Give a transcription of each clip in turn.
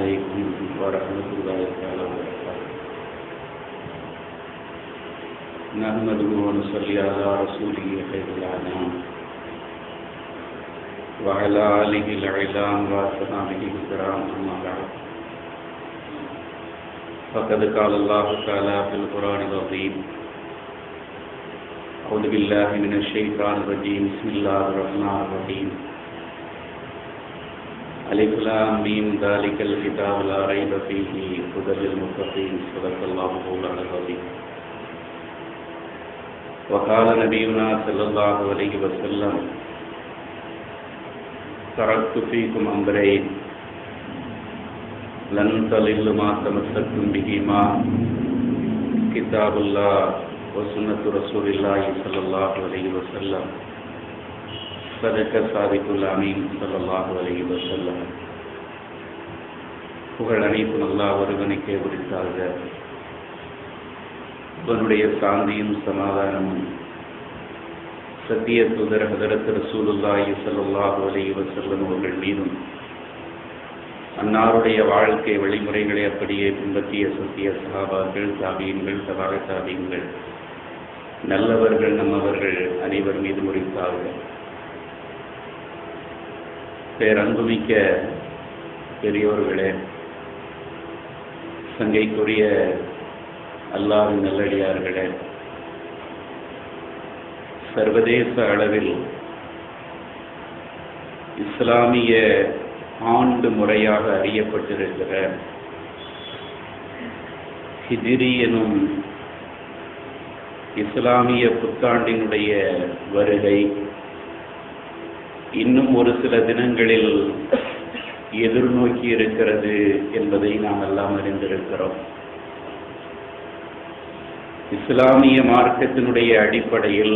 عليكم ورحمة الله تعالى وبركاته نحمده ونصلي على رسوله خير الأنام وعلى آله العلام وأصحابه الكرام أما بعد فقد قال الله تعالى في القرآن العظيم أعوذ بالله من الشيطان الرجيم بسم الله الرحمن الرحيم ألف لام ميم ذلك الكتاب لا ريب فيه هدى للمتقين صدق الله مولانا العظيم وقال نبينا صلى الله عليه وسلم تركت فيكم أمرين لن تضلوا ما تمسكتم بهما كتاب الله وسنة رسول الله صلى الله عليه وسلم صدق صادق الأمين صلى الله عليه وسلم புகழ் அனைத்தும் அல்லாஹ் ஒருவனுக்கே உரித்தாக அவனுடைய சாந்தியும் சமாதானமும் சத்திய தூதர் ஹதரத் ரசூலுல்லாஹி ஸல்லல்லாஹு அலைஹி வஸல்லம் அவர்கள் மீதும் அன்னாருடைய வாழ்க்கை வழிமுறைகளை அப்படியே பின்பற்றிய சத்திய சகாபாக்கள் தாபியன்கள் தபாக தாபியன்கள் நல்லவர்கள் நம்மவர்கள் அனைவர் மீது முறித்தார்கள் பேரன்புமிக்க பெரியோர்களே சங்கைக்குரிய அல்லாவின் நல்லடியார்களே சர்வதேச அளவில் இஸ்லாமிய ஆண்டு முறையாக அறியப்பட்டிருக்கிற ஹிஜிரி எனும் இஸ்லாமிய புத்தாண்டினுடைய வருகை இன்னும் ஒரு சில தினங்களில் எதிர்நோக்கி இருக்கிறது என்பதை நாம் எல்லாம் அறிந்திருக்கிறோம் இஸ்லாமிய மார்க்கத்தினுடைய அடிப்படையில்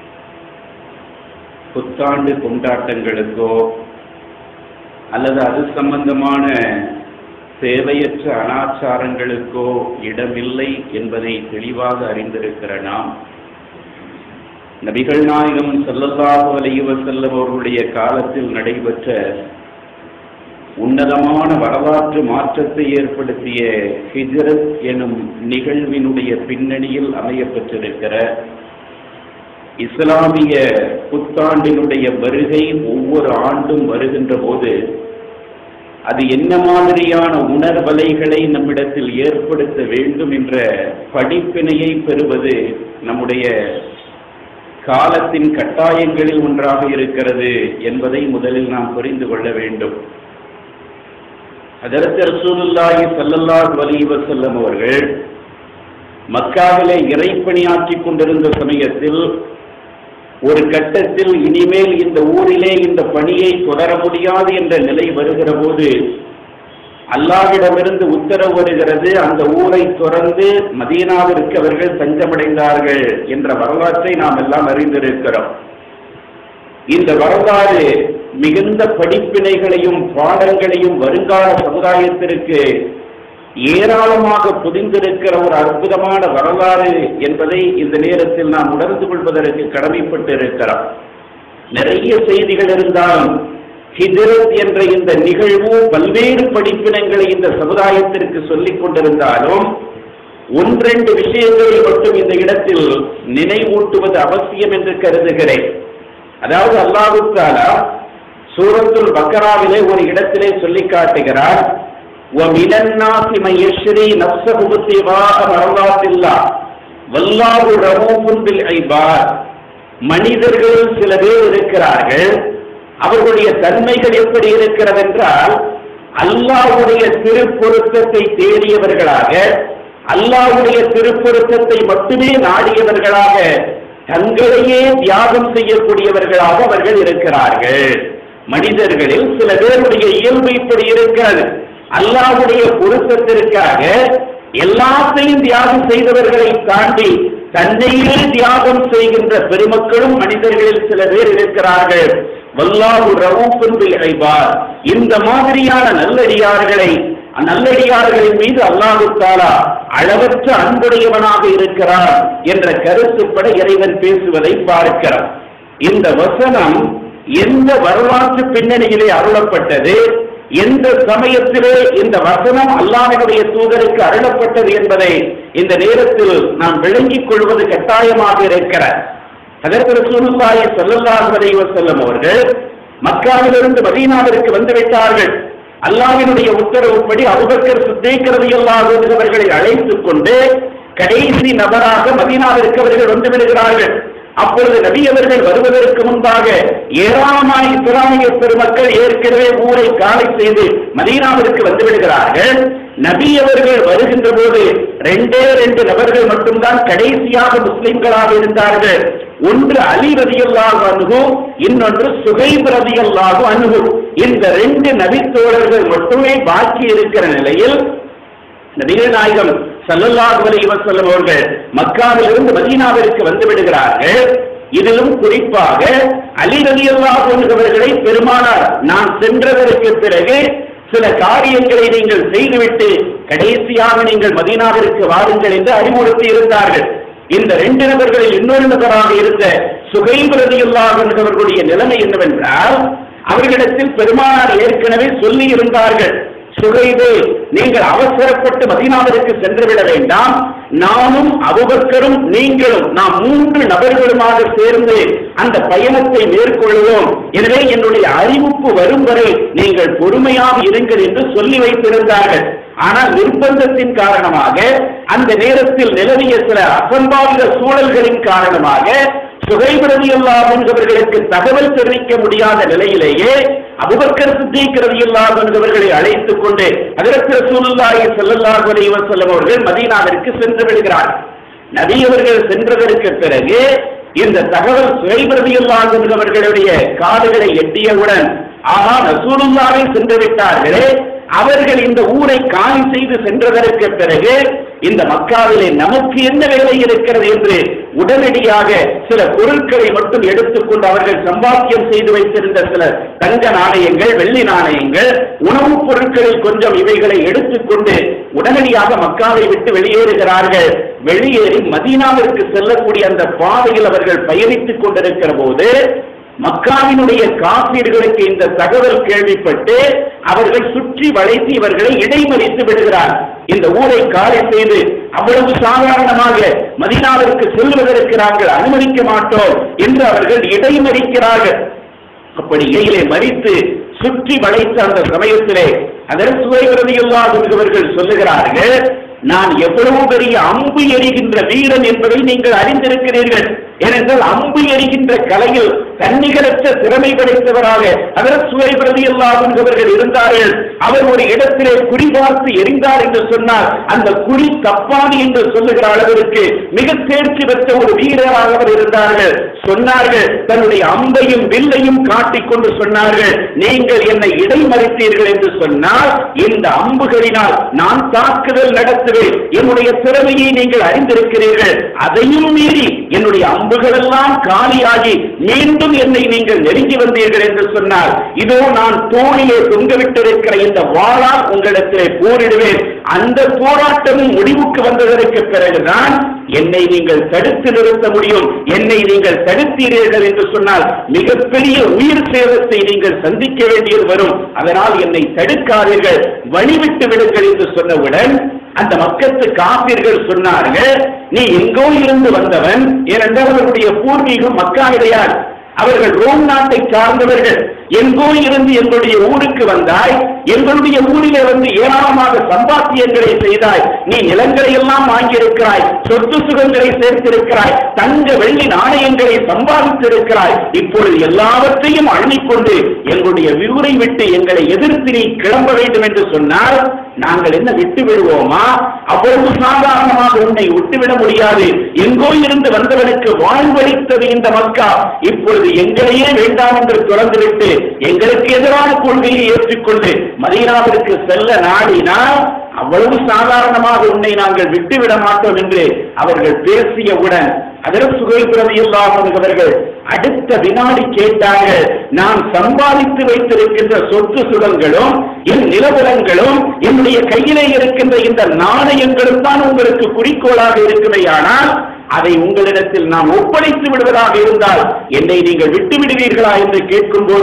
புத்தாண்டு கொண்டாட்டங்களுக்கோ அல்லது அது சம்பந்தமான தேவையற்ற அனாச்சாரங்களுக்கோ இடமில்லை என்பதை தெளிவாக அறிந்திருக்கிற நாம் நபிகள் நாயகம் செல்லல்லாஹு அலைவ செல்லம் அவர்களுடைய காலத்தில் நடைபெற்ற உன்னதமான வரலாற்று மாற்றத்தை ஏற்படுத்திய ஹிஜரத் எனும் நிகழ்வினுடைய பின்னணியில் அமையப்பட்டிருக்கிற இஸ்லாமிய புத்தாண்டினுடைய வருகை ஒவ்வொரு ஆண்டும் வருகின்ற போது அது என்ன மாதிரியான உணர்வலைகளை நம்மிடத்தில் ஏற்படுத்த வேண்டும் என்ற படிப்பினையை பெறுவது நம்முடைய காலத்தின் கட்டாயங்களில் ஒன்றாக இருக்கிறது என்பதை முதலில் நாம் புரிந்து கொள்ள வேண்டும் அதற்கு ரசூலுல்லாஹி ஸல்லல்லாஹு அலைஹி வஸல்லம் அவர்கள் மக்காவிலே இறைப்பணியாற்றி கொண்டிருந்த சமயத்தில் ஒரு கட்டத்தில் இனிமேல் இந்த ஊரிலே இந்த பணியை தொடர முடியாது என்ற நிலை வருகிற போது அல்லாவிடமிருந்து உத்தரவு வருகிறது அந்த ஊரை தொடர்ந்து மதீனாவிற்கு அவர்கள் தஞ்சமடைந்தார்கள் என்ற வரலாற்றை நாம் எல்லாம் அறிந்திருக்கிறோம் இந்த வரலாறு மிகுந்த படிப்பினைகளையும் பாடங்களையும் வருங்கால சமுதாயத்திற்கு ஏராளமாக புதிந்திருக்கிற ஒரு அற்புதமான வரலாறு என்பதை இந்த நேரத்தில் நாம் உணர்ந்து கொள்வதற்கு கடமைப்பட்டு இருக்கிறோம் நிறைய செய்திகள் இருந்தாலும் ஹிஜரத் என்ற இந்த நிகழ்வு பல்வேறு படிப்பினங்களை இந்த சமுதாயத்திற்கு சொல்லிக் கொண்டிருந்தாலும் ஒன்றெண்டு விஷயங்களை மட்டும் இந்த இடத்தில் நினைவூட்டுவது அவசியம் என்று கருதுகிறேன் அதாவது அல்லாஹுத்தாலா சூரத்துல் பக்கராவிலே ஒரு இடத்திலே சொல்லி காட்டுகிறார் وَمِنَ النَّاسِ مَن يَشْرِي نَفْسَهُ ابْتِغَاءَ مَرْضَاتِ اللَّهِ وَاللَّهُ رَءُوفٌ بِالْعِبَادِ மனிதர்கள் சில பேர் இருக்கிறார்கள் அவர்களுடைய தன்மைகள் எப்படி இருக்கிறது என்றால் அல்லாஹ்வுடைய திருப்பொருத்தத்தை தேடியவர்களாக அல்லாஹ்வுடைய திருப்பொருத்தத்தை மட்டுமே நாடியவர்களாக தங்களையே தியாகம் செய்யக்கூடியவர்களாக அவர்கள் இருக்கிறார்கள் மனிதர்களில் சில பேருடைய இயல்பு இப்படி இருக்கிறது அல்லாஹ்வுடைய பொருத்தத்திற்காக எல்லாத்தையும் தியாகம் செய்தவர்களை தாண்டி தன்னையே தியாகம் செய்கின்ற பெருமக்களும் மனிதர்களில் சில பேர் இருக்கிறார்கள் வல்லாஹு ரவுஃபுன் பில் இபாத் இந்த மாதிரியான நல்லடியார்களை நல்லடியார்களின் மீது அல்லாஹு தாலா அளவற்ற அன்புடையவனாக இருக்கிறார் என்ற கருத்துப்பட இறைவன் பேசுவதை பார்க்கிறோம் இந்த வசனம் எந்த வரலாற்று பின்னணியிலே அருளப்பட்டது எந்த சமயத்திலே இந்த வசனம் அல்லாஹ்வுடைய தூதருக்கு அருளப்பட்டது என்பதை இந்த நேரத்தில் நாம் விளங்கிக் கொள்வது கட்டாயமாக இருக்கிறார் அதற்கு ரசூலுல்லாஹி ஸல்லல்லாஹு அலைஹி வஸல்லம் அவர்கள் மக்காவிலிருந்து மதீனாவிற்கு வந்து விட்டார்கள் அல்லாஹ்வினுடைய உத்தரவுப்படி அபூபக்கர் சித்தீக் ரலியல்லாஹு அன்ஹு அவர்களை அழைத்துக் கொண்டு கடைசி நபராக மதீனாவிற்கு அவர்கள் வந்து விடுகிறார்கள் அப்பொழுது நபி அவர்கள் வருவதற்கு முன்பாக ஏராளமான இஸ்லாமிய பெருமக்கள் ஏற்கனவே ஊரை காலை செய்து மதீனாவிற்கு வந்து விடுகிறார்கள் நபி அவர்கள் வருகின்ற போது ரெண்டே ரெண்டு நபர்கள் மட்டும்தான் கடைசியாக முஸ்லிம்களாக இருந்தார்கள் ஒன்று அலி ரதியல்லாஹு அன்ஹு இன்னொன்று சுகைப் ரதியல்லாஹு அன்ஹு இந்த ரெண்டு நபித்தோழர்கள் மட்டுமே பாக்கி இருக்கிற நிலையில் நபிகள் நாயகம் ஸல்லல்லாஹு அலைஹி வஸல்லம் அவர்கள் மக்காவிலிருந்து மதீனாவிற்கு வந்து விடுகிறார்கள் இதிலும் குறிப்பாக அலி ரலியல்லாஹு அன்ஹு அவர்களை பெருமானார் நான் சென்றதற்கு பிறகு சில காரியங்களை நீங்கள் செய்துவிட்டு கடைசியாக நீங்கள் மதீனாவிற்கு வாருங்கள் என்று அறிவுறுத்தி இருந்தார்கள் இந்த ரெண்டு நபர்களில் இன்னொரு நபராக இருந்த சுகைப் ரலியல்லாஹு அன்ஹு அவர்களுடைய நிலைமை என்னவென்றால் அவர்களிடத்தில் பெருமானார் ஏற்கனவே சொல்லி இருந்தார்கள் சுகைது நீங்கள் அவசரப்பட்டு மதீனாவிற்கு சென்று விட வேண்டாம் நானும் அபுபக்கரும் நீங்களும் நாம் மூன்று நபர்களுமாக சேர்ந்து அந்த பயணத்தை மேற்கொள்வோம் எனவே என்னுடைய அறிவிப்பு வரும் வரை நீங்கள் பொறுமையாக இருங்கள் என்று சொல்லி வைத்திருந்தார்கள் ஆனால் நிர்பந்தத்தின் காரணமாக அந்த நேரத்தில் நிலவிய சில அசம்பாவித சூழல்களின் காரணமாக சுகைபிரதி என்பவர்களுக்கு தகவல் தெரிவிக்க முடியாத நிலையிலேயே அபுபக்கர் சித்திக் ரலியல்லாஹு அன்ஹு அவர்களை அழைத்துக் கொண்டு ஹஜரத் ரசூலுல்லாஹி ஸல்லல்லாஹு அலைஹி வஸல்லம் அவர்கள் மதீனாவிற்கு சென்று விடுகிறார் நபி அவர்கள் சென்றதற்கு பிறகு இந்த தகவல் சுகைப் ரலியல்லாஹு அன்ஹு அவர்களுடைய காதுகளை எட்டியவுடன் ஆஹா ரசூலுல்லாஹி சென்று விட்டார்களே அவர்கள் இந்த ஊரை காலி செய்து சென்றதற்கு பிறகு இந்த மக்காவிலே நமக்கு என்ன வேலை இருக்கிறது என்று உடனடியாக சில பொருட்களை மட்டும் எடுத்துக்கொண்டு அவர்கள் சம்பாத்தியம் செய்து வைத்திருந்த சில தங்க நாணயங்கள் வெள்ளி நாணயங்கள் உணவுப் பொருட்களில் கொஞ்சம் இவைகளை எடுத்துக்கொண்டு உடனடியாக மக்காவை விட்டு வெளியேறுகிறார்கள் வெளியேறி மதீனாவிற்கு செல்லக்கூடிய அந்த பாதையில் அவர்கள் பயணித்துக் கொண்டிருக்கிற போது மக்காவினுடைய காப்பீர்களுக்கு இந்த தகவல் கேள்விப்பட்டு அவர்கள் சுற்றி வளைத்து இவர்களை இடைமறித்து விடுகிறார் இந்த ஊரை காலை செய்து அவ்வளவு சாதாரணமாக மதீனாவிற்கு செல்வதற்கு நாங்கள் அனுமதிக்க மாட்டோம் என்று அவர்கள் இடைமறிக்கிறார்கள் அப்படி இடையிலே மறித்து சுற்றி வளைத்த அந்த சமயத்திலே அதற்கு சுவைவிரதியில்லாதவர்கள் சொல்லுகிறார்கள் நான் எவ்வளவு பெரிய அம்பு எறிகின்ற வீரன் என்பதை நீங்கள் அறிந்திருக்கிறீர்கள் ஏனென்றால் அம்பு எறிகின்ற கலையில் தன்னிகரற்ற திறமை படைத்தவராக அதற்கு சுவைபிரதி இல்லாதவர்கள் இருந்தார்கள் அவர் ஒரு இடத்திலே குறி பார்த்து எரிந்தார் என்று சொன்னார் அந்த குறி தப்பாது என்று சொல்லுகிற அளவிற்கு மிக தேர்ச்சி பெற்ற ஒரு வீரராக அவர் இருந்தார்கள் சொன்னார்கள் தன்னுடைய அம்பையும் வில்லையும் காட்டிக் கொண்டு சொன்னார்கள் நீங்கள் என்னை இடைமறித்தீர்கள் என்று சொன்னால் இந்த அம்புகளினால் நான் தாக்குதல் நடத்துவேன் என்னுடைய திறமையை நீங்கள் அறிந்திருக்கிறீர்கள் அதையும் மீறி என்னுடைய அம்புகள் எல்லாம் காலியாகி மீண்டும் என்னை நீங்கள் நெருங்கி வந்தீர்கள் என்று சொன்னார் இதோ நான் தோணிலே தொங்கவிட்டிருக்கிற இந்த வாளால் உங்களிடத்திலே போரிடுவேன் அந்த போராட்டமும் முடிவுக்கு வந்ததற்கு பிறகுதான் என்னை நீங்கள் தடுத்து நிறுத்த முடியும் என்னை நீங்கள் தடுத்தீர்கள் என்று சொன்னால் மிகப்பெரிய உயிர் சேதத்தை நீங்கள் சந்திக்க வேண்டியது வரும் அதனால் என்னை தடுக்காதீர்கள் வழிவிட்டு விடுங்கள் என்று சொன்னவுடன் அந்த மக்கத்து காப்பீர்கள் சொன்னார்கள் நீ எங்கோ இருந்து வந்தவன் ஏனென்றால் அவர்களுடைய பூர்வீகம் மக்கா கிடையாது அவர்கள் ரோம் நாட்டை சார்ந்தவர்கள் எங்கோ இருந்து எங்களுடைய ஊருக்கு வந்தாய் எங்களுடைய ஊரிலே வந்து ஏராளமாக சம்பாத்தியங்களை செய்தாய் நீ நிலங்களை எல்லாம் வாங்கியிருக்கிறாய் சொத்து சுகங்களை சேர்த்திருக்கிறாய் தங்க வெள்ளி நாணயங்களை சம்பாதித்திருக்கிறாய் இப்பொழுது எல்லாவற்றையும் அள்ளிக்கொண்டு எங்களுடைய ஊரை விட்டு எங்களை எதிர்த்து நீ கிளம்ப வேண்டும் என்று சொன்னால் நாங்கள் என்ன விட்டு விடுவோமா அவ்வளவு சாதாரணமாக உன்னை விட்டுவிட முடியாது எங்கோ இருந்து வந்தவனுக்கு வாழ்வளித்தது இந்த மக்கா இப்பொழுது எங்களையே வேண்டாம் என்று தொடர்ந்துவிட்டு எங்களுக்கு எதிரான கொள்கையை ஏற்றுக்கொண்டு மதீனாவிற்கு செல்ல நாடினால் அவ்வளவு சாதாரணமாக உன்னை நாங்கள் விட்டுவிட மாட்டோம் என்று அவர்கள் பேசியவுடன் அதற்கு சுகைப்பிரதி இல்லாதவர்கள் அடுத்த வினாடி கேட்டார்கள் நான் சம்பாதித்து வைத்திருக்கின்ற சொத்து சுகங்களும் என் நிலவரங்களும் என்னுடைய கையிலே இருக்கின்ற இந்த நாணயங்களும் தான் உங்களுக்கு குறிக்கோளாக இருக்குமையானால் அதை உங்களிடத்தில் நாம் ஒப்படைத்து விடுவதாக இருந்தால் என்னை நீங்கள் விட்டு விடுவீர்களா என்று கேட்கும் போது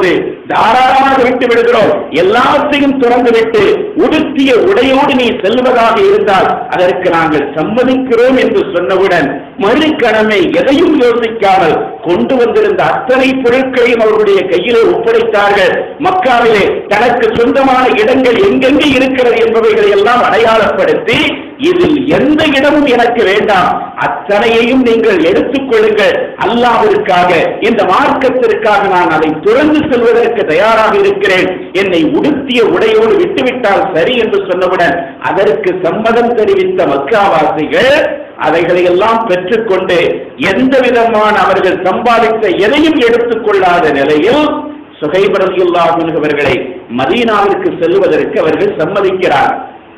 தாராளமாக விட்டு விடுகிறோம் எல்லாத்தையும் துறந்து விட்டு உடுத்திய உடையோடு நீ செல்வதாக இருந்தால் அதற்கு நாங்கள் சம்மதிக்கிறோம் என்று சொன்னவுடன் மறுக்கணமே எதையும் யோசிக்காமல் கொண்டு வந்திருந்த அத்தனை பொருட்களையும் அவர்களுடைய கையிலே ஒப்படைத்தார்கள் மக்காவிலே தனக்கு சொந்தமான இடங்கள் எங்கெங்கே இருக்கிறது என்பவைகளை எல்லாம் அடையாளப்படுத்தி இதில் எந்த இடமும் எனக்கு வேண்டாம் அத்தனையையும் நீங்கள் எடுத்துக் கொள்ளுங்கள் அல்லாவிற்காக இந்த மார்க்கத்திற்காக நான் அதை துறந்து செல்வதற்கு தயாராக இருக்கிறேன் என்னை உடுத்திய உடையோடு விட்டுவிட்டால் சரி என்று சொன்னவுடன் அதற்கு சம்மதம் தெரிவித்த மக்காவாசிகள் அவைகளை எல்லாம் பெற்றுக்கொண்டு எந்த விதமான அவர்கள் சம்பாதித்த எதையும் எடுத்துக்கொள்ளாத நிலையில் சுகைபரதியுல்லாஹும் அவர்களை மதீனாவிற்கு செல்வதற்கு அவர்கள் சம்மதிக்கிறார்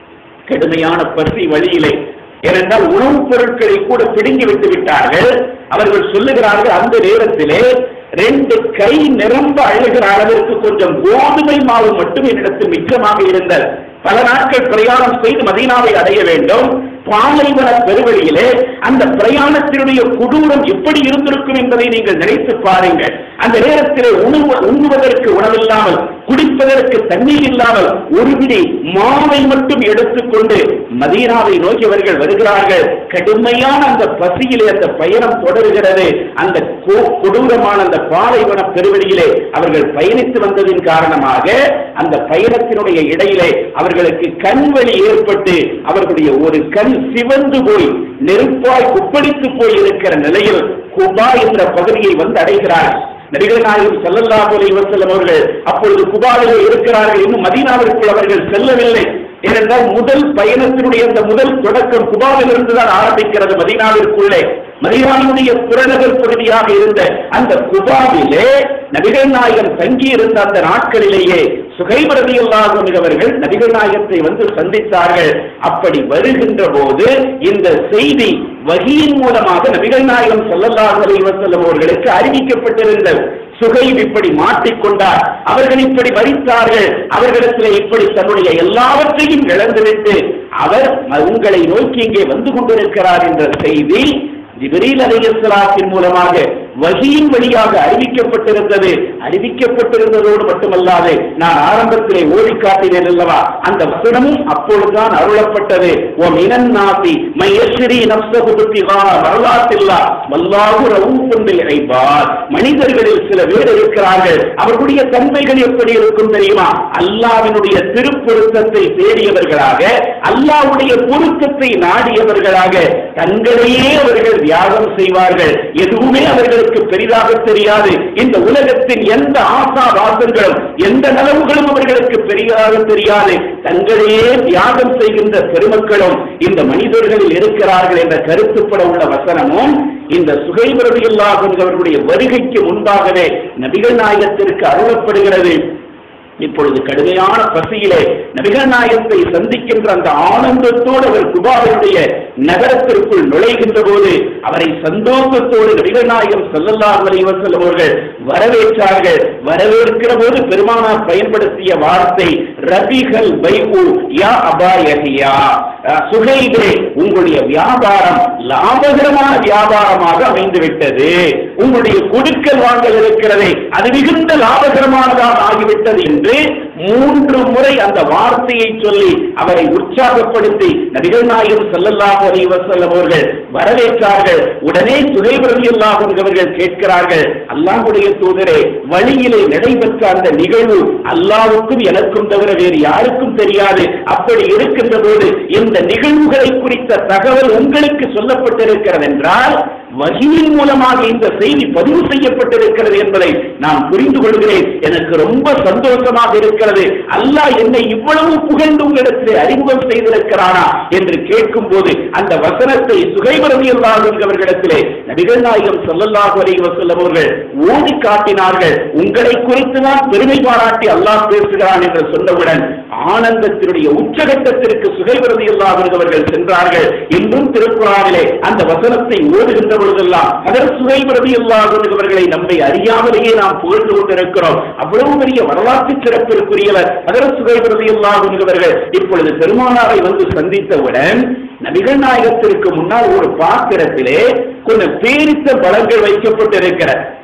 கடுமையான பசி வழியிலே ஏனென்றால் உணவுப் பொருட்களை கூட பிடுங்கி விட்டு விட்டார்கள் அவர்கள் சொல்லுகிறார்கள் அந்த நேரத்திலே ரெண்டு கை நிரம்ப அழுகிற அளவிற்கு கொஞ்சம் கோதுமை மாவு மட்டும் என்னிடத்தில் மிச்சமாக இருந்தது பல நாட்கள் பிரயாணம் செய்து மதீனாவை அடைய வேண்டும் பாலைவன பெருவழியிலே அந்த பிரயாணத்தினுடைய கொடூரம் எப்படி இருந்திருக்கும் என்பதை நீங்கள் நினைத்து பாருங்கள் அந்த நேரத்திலே உணவு உண்ணுவதற்கு உணவில்லாமல் குடிப்பதற்கு தண்ணீர் இல்லாமல் ஒரு பிடி மாவை மட்டும் எடுத்துக்கொண்டு மதீனாவை நோக்கியவர்கள் வருகிறார்கள் கடுமையான அந்த பசியிலே அந்த பயணம் தொடர்கிறது அந்த கொ- கொடூரமான அந்த பாலைவன பெருவெளியிலே அவர்கள் பயணித்து வந்ததின் காரணமாக அந்த பயணத்தினுடைய இடையிலே அவர்களுக்கு கண்வழி ஏற்பட்டு அவர்களுடைய ஒரு கண் சிவந்து போய் நெருப்பாய் குப்பளித்து போய் இருக்கிற நிலையில் குபா என்ற பகுதியை வந்து அடைகிறார் நபிகள் நாயகம் ஸல்லல்லாஹு அலைஹி வஸல்லம் அவர்கள் அப்பொழுது குபாவிலே இருக்கிறார்கள் இன்னும் மதீனாவிற்குள் அவர்கள் செல்லவில்லை ஏனென்றால் முதல் பயணத்தினுடைய அந்த முதல் தொடக்கம் குபாவிலிருந்து தான் ஆரம்பிக்கிறது மதீனாவிற்குள்ளே மதீனாவினுடைய புறநகர் பகுதியாக இருந்த அந்த குபாவிலே நபிகள் நாயகம் தங்கி இருந்த அந்த நாட்களிலேயே சுகைபிரதியல்லாகும் அவர்கள் நபிகள் நாயகத்தை வந்து சந்தித்தார்கள் அப்படி வருகின்ற போது இந்த செய்தி வகியின் மூலமாக நபிகள் நாயகம் ஸல்லல்லாஹு அலைஹி வஸல்லம் அவர்களுக்கு அறிவிக்கப்பட்டிருந்தது சுகைப் இப்படி மாட்டிக்கொண்டார் அவர்கள் இப்படி மறித்தார்கள் அவர்களிடத்தில் இப்படி தன்னுடைய எல்லாவற்றையும் இழந்துவிட்டு அவர் உங்களை நோக்கி இங்கே வந்து கொண்டிருக்கிறார் என்ற செய்தி ஜிப்ரீல் அலைஹிஸ்ஸலாத்தின் மூலமாக வகியின் வழியாக அறிவிக்கப்பட்டிருந்தது அறிவிக்கப்பட்டிருந்ததோடு மட்டுமல்லாது நான் ஆரம்பத்திலே ஓடி காட்டினேன் அல்லவா அந்த வசனமும் அப்பொழுதுதான் அருளப்பட்டது ஓ மினன் நாசி மையஸ்ரீ நப்சகு பித்திகா வரலாற்றில்லா வல்லாஹு ரவுஃபுன் பில் இபாத் மனிதர்களில் சில பேர் இருக்கிறார்கள் அவர்களுடைய தன்மைகள் எப்படி இருக்கும் தெரியுமா அல்லாஹ்வினுடைய திருப்பொருத்தத்தை தேடியவர்களாக அல்லாஹ்வுடைய பொருத்தத்தை நாடியவர்களாக தங்களையே அவர்கள் தியாகம் செய்வார்கள் எதுவுமே அவர்களுக்கு பெரிதாக தெரியாது இந்த உலகத்தின் எந்த ஆசா வாசங்களும் எந்த நலவுகளும் அவர்களுக்கு பெரிதாக தெரியாது தங்களையே தியாகம் செய்கின்ற பெருமக்களும் இந்த மனிதர்களில் இருக்கிறார்கள் என்ற கருத்துப்பட உள்ள வசனமும் இந்த சுகைபிரதியில்லாகும் அவர்களுடைய வருகைக்கு முன்பாகவே நபிகள் நாயகத்திற்கு அருளப்படுகிறது இப்பொழுது கடுமையான பசியிலே நபிகள் நாயகத்தை சந்திக்கின்ற அந்த ஆனந்தத்தோடு அவர் குபாவினுடைய நகரத்திற்குள் நுழைகின்ற போது அவரை சந்தோஷத்தோடு நபிகள் நாயகம் ஸல்லல்லாஹு அலைஹி வஸல்லம் அவர்கள் வரவேற்றார்கள் வரவேற்கிற போது பெருமானார் பயன்படுத்திய வார்த்தை ரபிகள் பைகு யா அபா யஹியா அஹ், சுகைபே உங்களுடைய வியாபாரம் லாபகரமான வியாபாரமாக அமைந்து விட்டது உங்களுடைய கொடுக்கல் வாங்கல் இருக்கிறதே அது மிகுந்த லாபகரமானதாக ஆகிவிட்டது என்று மூன்று முறை அந்த வார்த்தையை சொல்லி அவரை உற்சாகப்படுத்தி நபிகள் நாயகம் ஸல்லல்லாஹு அலைஹி வஸல்லம் அவர்கள் வரவேற்றார்கள் உடனே சுஹைப் ரலியல்லாஹு அன்ஹு அவர்கள் கேட்கிறார்கள் அல்லாஹ்வுடைய தூதரே வழியிலே நடைபெற்ற அந்த நிகழ்வு அல்லாஹ்வுக்கும் எனக்கும் தவிர வேறு யாருக்கும் தெரியாது அப்படி இருக்கின்ற போது இந்த நிகழ்வுகளை குறித்த தகவல் உங்களுக்கு சொல்லப்பட்டிருக்கிறது என்றால் வகியின் மூலமாக இந்த செய்தி பதிவு செய்யப்பட்டிருக்கிறது என்பதை நான் புரிந்து கொள்கிறேன் எனக்கு ரொம்ப சந்தோஷமாக இருக்கிறது அல்லாஹ் என்னை இவ்வளவு புகழ்ந்து உங்களிடத்தில் அறிமுகம் செய்திருக்கிறானா என்று கேட்கும் போது அந்த வசனத்தை சுகைபரமியல்லாகும் அவர்களிடத்திலே நபிகள் நாயகம் ஸல்லல்லாஹு அலைஹி வஸல்லம் அவர்கள் ஓதி காட்டினார்கள் உங்களை குறித்து தான் பெருமை பாராட்டி அல்லாஹ் பேசுகிறான் என்று சொன்னவுடன் ஆனந்தத்தினுடைய உச்சகட்டத்திற்கு சுகைபிரதி அவர்கள் சென்றார்கள் இன்றும் திருக்குறானிலே அந்த வசனத்தை ஓதுகின்ற பொழுதெல்லாம் அதர் சுகைபிரதி அவர்களை நம்மை அறியாமலேயே நாம் புகழ்ந்து கொண்டிருக்கிறோம் அவ்வளவு பெரிய வரலாற்று சிறப்பிற்குரியவர் அதர் சுகைபிரதி அவர்கள் இப்பொழுது பெருமானாரை வந்து சந்தித்தவுடன் நபிகள் நாயகத்திற்கு முன்னால் ஒரு பாத்திரத்திலே கொஞ்சம் பேரித்த பழங்கள் வைக்கப்பட்டிருக்கிற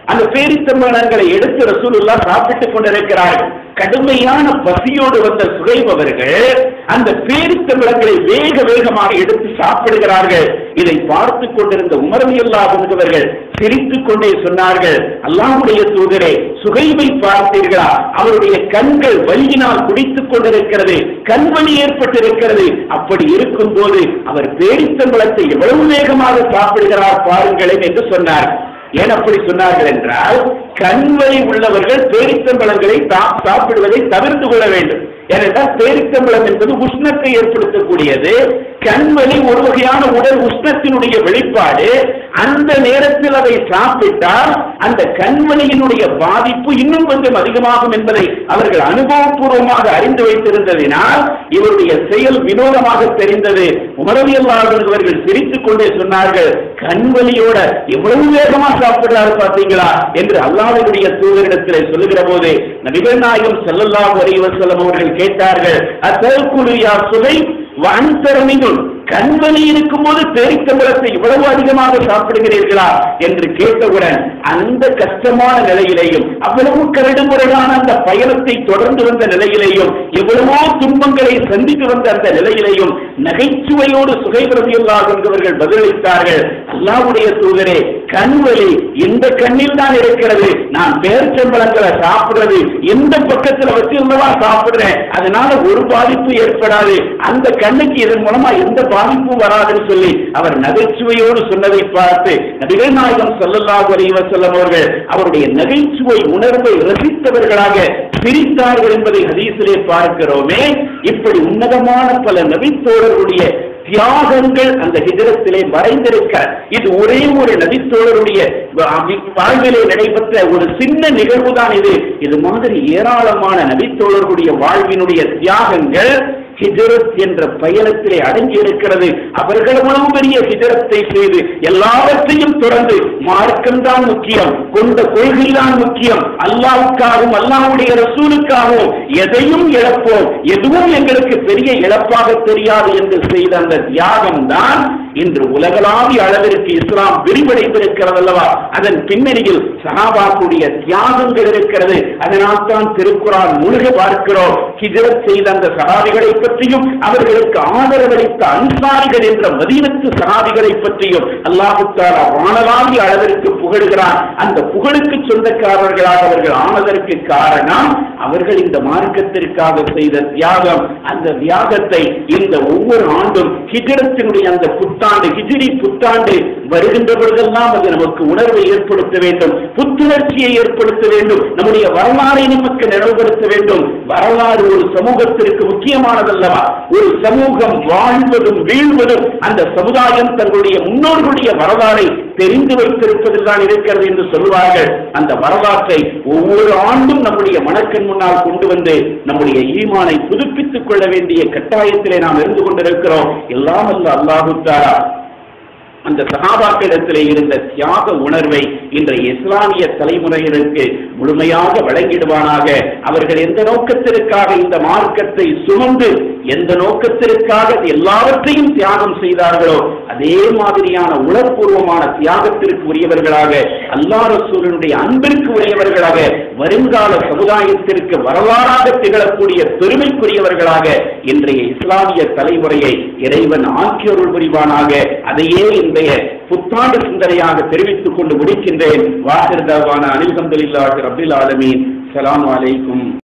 அந்த பேரித்தம்பழங்களை எடுத்து ரசூலுல்லா சாப்பிட்டுக் கொண்டிருக்கிறார்கள் கடுமையான பசியோடு வந்த சுகைப் அவர்கள் அந்த பேரித்தம்பழங்களை வேக வேகமாக எடுத்து சாப்பிடுகிறார்கள் இதை பார்த்து கொண்டிருந்த உமரவியல்லா என்பவர்கள் சிரித்துக் கொண்டே சொன்னார்கள் அல்லாஹ்வுடைய தூதரே சுகைவை பார்த்தீர்களா அவருடைய கண்கள் வலியினால் குடித்துக் கொண்டிருக்கிறது கண்வலி ஏற்பட்டிருக்கிறது அப்படி இருக்கும் போது அவர் பேரித்தம்பழத்தை எவ்வளவு வேகமாக சாப்பிடுகிறார் பாருங்களேன் என்று சொன்னார் ஏன் அப்படி சொன்னார்கள் என்றால் கண்வலி உள்ளவர்கள் பேரித்தம்பழங்களை தா- சாப்பிடுவதை தவிர்த்து கொள்ள வேண்டும் ஏனென்றால் பேரித்தம்பழம் என்பது உஷ்ணத்தை ஏற்படுத்தக்கூடியது கண்வலி ஒரு வகையான உடல் உஷ்ணத்தினுடைய வெளிப்பாடு அந்த நேரத்தில் அதை சாப்பிட்டால் அந்த கண்வலியினுடைய பாதிப்பு இன்னும் கொஞ்சம் அதிகமாகும் என்பதை அவர்கள் அனுபவபூர்வமாக அறிந்து வைத்திருந்ததினால் இவருடைய செயல் வினோதமாக தெரிந்தது உமரவியல்லாளர்கள் அவர்கள் சிரித்துக் கொண்டே சொன்னார்கள் கண்வலியோட எவ்வளவு வேகமா சாப்பிடுறாரு பாத்தீங்களா என்று அல்லாஹ்வுடைய தூதரிடத்திலே சொல்லுகிற போது நபிகள் நாயகம் ஸல்லல்லாஹு அலைஹி வஸல்லம் அவர்கள் கேட்டார்கள் அத்தல்குலு யா சுலை வன்தரமினும் கண்வலி இருக்கும்போது பேரித்தம்பழத்தை இவ்வளவு அதிகமாக சாப்பிடுகிறீர்களா என்று கேட்டவுடன் அந்த கஷ்டமான நிலையிலேயும் அவ்வளவு கரடுமுறையான அந்த பயணத்தை தொடர்ந்து வந்த நிலையிலேயும் எவ்வளவோ துன்பங்களை சந்தித்து வந்த அந்த நிலையிலேயும் நகைச்சுவையோடு சுகைபிரதியுள்ளாக என்பவர்கள் பதிலளித்தார்கள் அல்லாஹ்வுடைய தூதரே கண்வலி இந்த கண்ணில் தான் இருக்கிறது நான் பேரிச்சம்பழங்களை சாப்பிடுறது எந்த பக்கத்துல வச்சிருந்தவா சாப்பிடுறேன் அதனால ஒரு பாதிப்பு ஏற்படாது அந்த கண்ணுக்கு இதன் மூலமா எந்த பாதிப்பும் வராதுன்னு சொல்லி அவர் நகைச்சுவையோடு சொன்னதை பார்த்து நபிகள் நாயகம் ஸல்லல்லாஹு அலைஹி வஸல்லம் அவர்கள் அவருடைய நகைச்சுவை உணர்வை ரசித்தவர்களாக சிரித்தார்கள் என்பதை ஹதீஸிலே பார்க்கிறோமே இப்படி உன்னதமான பல நபித்தோழர்களுடைய தியாகங்கள் அந்த ஹிஜரத்திலே மறைந்திருக்க இது ஒரே ஒரு நபித்தோழருடைய வா- வாழ்விலே நடைபெற்ற ஒரு சின்ன நிகழ்வுதான் இது இது மாதிரி ஏராளமான நபித்தோழர்களுடைய வாழ்வினுடைய தியாகங்கள் ஹிஜரத் என்ற பயணத்திலே அடங்கி இருக்கிறது அவர்கள் உணவு பெரிய ஹிஜரத்தை செய்து எல்லாவற்றையும் தொடர்ந்து மார்க்கம்தான் முக்கியம் கொண்ட கொள்கைதான் முக்கியம் அல்லாவுக்காகவும் அல்லாவுடைய ரசூலுக்காகவும் எதையும் இழப்போம் எதுவும் எங்களுக்கு பெரிய இழப்பாக தெரியாது என்று செய்த அந்த தியாகம் தான் இன்று உலகளாவிய அளவிற்கு இஸ்லாம் விரிவடைந்திருக்கிறது அல்லவா அதன் பின்னணியில் சஹாபாக்குடைய தியாகங்கள் இருக்கிறது அதனால் தான் திருக்குறான் முழுக பார்க்கிறோம் ஹிஜரத் செய்த அந்த சஹாபிகளை பற்றியும் அவர்களுக்கு ஆதரவளித்த அன்சாரிகள் என்ற மதீனத்து சஹாபிகளை பற்றியும் அல்லாஹு தாலா வானலாவிய அளவிற்கு புகழுகிறான் அந்த புகழுக்கு சொந்தக்காரர்களாக அவர்கள் ஆனதற்கு காரணம் அவர்கள் இந்த மார்க்கத்திற்காக செய்த தியாகம் அந்த தியாகத்தை இந்த ஒவ்வொரு ஆண்டும் ஹிஜரத்தினுடைய அந்த புத்தாண்டு ஹிஜிரி புத்தாண்டு வருகின்ற பொழுதெல்லாம் அது நமக்கு உணர்வை ஏற்படுத்த வேண்டும் புத்துணர்ச்சியை ஏற்படுத்த வேண்டும் நம்முடைய வரலாறை நமக்கு நினைவுபடுத்த வேண்டும் வரலாறு ஒரு சமூகத்திற்கு முக்கியமானதல்லவா ஒரு சமூகம் வாழ்வதும் வீழ்வதும் அந்த சமுதாயம் தங்களுடைய முன்னோர்களுடைய வரலாறை தெரிந்து வைத்திருப்பதில் தான் இருக்கிறது என்று சொல்வார்கள் அந்த வரலாற்றை ஒவ்வொரு ஆண்டும் நம்முடைய மனக்கண் முன்னால் கொண்டு வந்து நம்முடைய ஈமானை புதுப்பித்துக் கொள்ள வேண்டிய கட்டாயத்திலே நாம் இருந்து கொண்டிருக்கிறோம் எல்லாம் அல்ல அல்லாஹு தாலா அந்த சகாபாக்களிடத்திலே இருந்த தியாக உணர்வை இன்றைய இஸ்லாமிய தலைமுறையினருக்கு முழுமையாக வழங்கிடுவானாக அவர்கள் எந்த நோக்கத்திற்காக இந்த மார்க்கத்தை சுமந்து எந்த நோக்கத்திற்காக எல்லாவற்றையும் தியாகம் செய்தார்களோ அதே மாதிரியான உணர்வுபூர்வமான தியாகத்திற்கு உரியவர்களாக அல்லா ரசூலினுடைய அன்பிற்கு உரியவர்களாக வருங்கால சமுதாயத்திற்கு வரலாறாக திகழக்கூடிய பெருமைக்குரியவர்களாக இன்றைய இஸ்லாமிய தலைமுறையை இறைவன் ஆக்கியருள் புரிவானாக அதையே இன்றைய புத்தாண்டு சிந்தனையாக தெரிவித்துக் கொண்டு முடிக்கின்றேன் வாசிர்தாவான அனில் ஹம்துலில்லாஹி ரபில் ஆலமீன் ஸலாமு அலைக்கும்